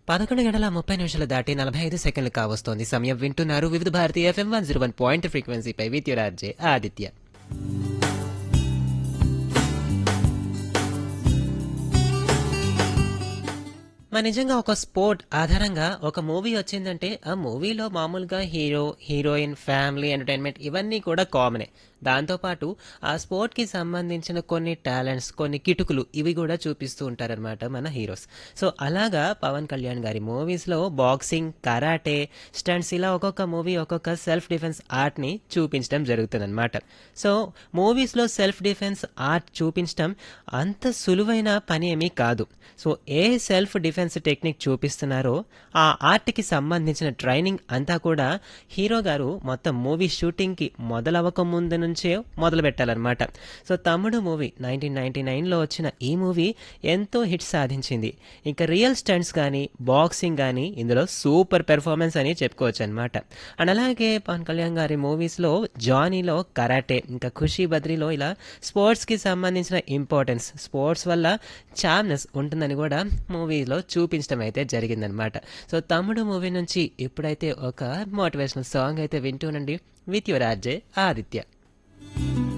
పదకొండు గంటల ముప్పై నిమిషాలు దాటి నలభై ఐదు సెకండ్లు కావస్తోంది సమయం వింటున్నారు Vividh Bharati FM one zero one point ఫ్రీక్వెన్సీపై విద్యురార్జే ఆదిత్య మరి నిజంగా ఒక స్పోర్ట్ ఆధారంగా ఒక మూవీ వచ్చిందంటే ఆ మూవీలో మామూలుగా హీరో హీరోయిన్ ఫ్యామిలీ ఎంటర్టైన్మెంట్ ఇవన్నీ కూడా కామనే దాంతోపాటు ఆ స్పోర్ట్కి సంబంధించిన కొన్ని టాలెంట్స్ కొన్ని కిటుకులు ఇవి కూడా చూపిస్తూ ఉంటారనమాట మన హీరోస్ సో అలాగా పవన్ కళ్యాణ్ గారి మూవీస్లో బాక్సింగ్ కరాటే స్టంట్స్ ఇలా ఒక్కొక్క మూవీ ఒక్కొక్క సెల్ఫ్ డిఫెన్స్ ఆర్ట్ని చూపించడం జరుగుతుందన్నమాట సో మూవీస్లో సెల్ఫ్ డిఫెన్స్ ఆర్ట్ చూపించడం అంత సులువైన పని ఏమీ కాదు so a self defence technique చూపిస్తున్నారో ఆ ఆర్ట్కి సంబంధించిన ట్రైనింగ్ అంతా కూడా హీరో గారు మొత్తం మూవీ షూటింగ్కి మొదలవ్వక ముందు నుంచే మొదలు పెట్టాలన్నమాట సో తమ్ముడు మూవీ నైన్టీన్ నైన్టీ నైన్లో వచ్చిన ఈ మూవీ ఎంతో హిట్ సాధించింది ఇంకా రియల్ స్టంట్స్ కానీ బాక్సింగ్ కానీ ఇందులో సూపర్ పెర్ఫార్మెన్స్ అని చెప్పుకోవచ్చు అనమాట అండ్ అలాగే పవన్ కళ్యాణ్ గారి మూవీస్లో జానీలో కరాటే ఇంకా ఖుషీ బద్రీలో ఇలా స్పోర్ట్స్కి సంబంధించిన ఇంపార్టెన్స్ స్పోర్ట్స్ వల్ల చామ్నెస్ ఉంటుందని కూడా మూవీలో చూపించడం అయితే జరిగిందనమాట సో తమ్ముడు మూవీ నుంచి ఇప్పుడైతే ఒక మోటివేషనల్ సాంగ్ అయితే వింటూనండి విత్ యువర్ ఆర్జే ఆదిత్య